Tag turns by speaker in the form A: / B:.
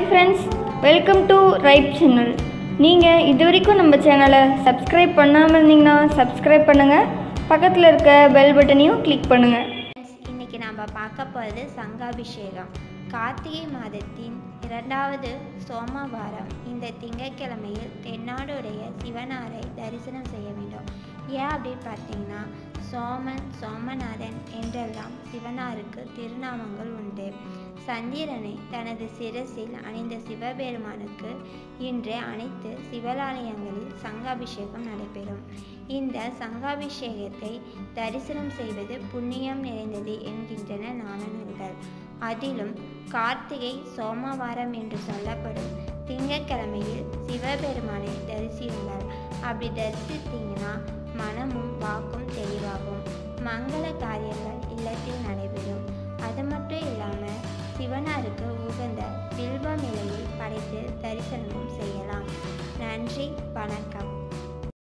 A: friends welcome to right channel நீங்கள் இது வரைக்கும் நம்ம சேனலை சப்ஸ்கிரைப் பண்ணாமல் இருந்தீங்கன்னா சப்ஸ்கிரைப் பண்ணுங்கள் பக்கத்தில் இருக்க பெல் பட்டனையும் கிளிக் பண்ணுங்கள்
B: ஃப்ரெண்ட்ஸ் இன்னைக்கு நாம் பார்க்க போகிறது சங்காபிஷேகம் கார்த்திகை மாதத்தின் இரண்டாவது சோமவாரம் இந்த திங்கட்கிழமையில் தென்னாடுடைய சிவனாரை தரிசனம் செய்ய வேண்டும் ஏன் அப்படின்னு பார்த்தீங்கன்னா சோமன் சோமநாதன் என்றெல்லாம் சிவனாருக்கு திருநாமங்கள் உண்டு சந்திரனை தனது சிரசில் அணிந்த சிவபெருமானுக்கு இன்று அனைத்து சிவலாலயங்களில் சங்காபிஷேகம் நடைபெறும் இந்த சங்காபிஷேகத்தை தரிசனம் செய்வது புண்ணியம் நிறைந்தது என்கின்றன நாணநூல்கள் அதிலும் கார்த்திகை சோமவாரம் என்று சொல்லப்படும் திங்கட்கிழமையில் சிவபெருமானை தரிசியுங்கள் அப்படி தரிசித்தீங்கன்னா மனமும் வாக்கும் தெளிவாகும் மங்கள காரியங்கள் இல்லத்தில் நடைபெறும் அது மட்டும் இல்லாமல் சிவனாருக்கு உகந்த வில்வ நிலையில் படைத்து தரிசனமும் செய்யலாம் நன்றி வணக்கம்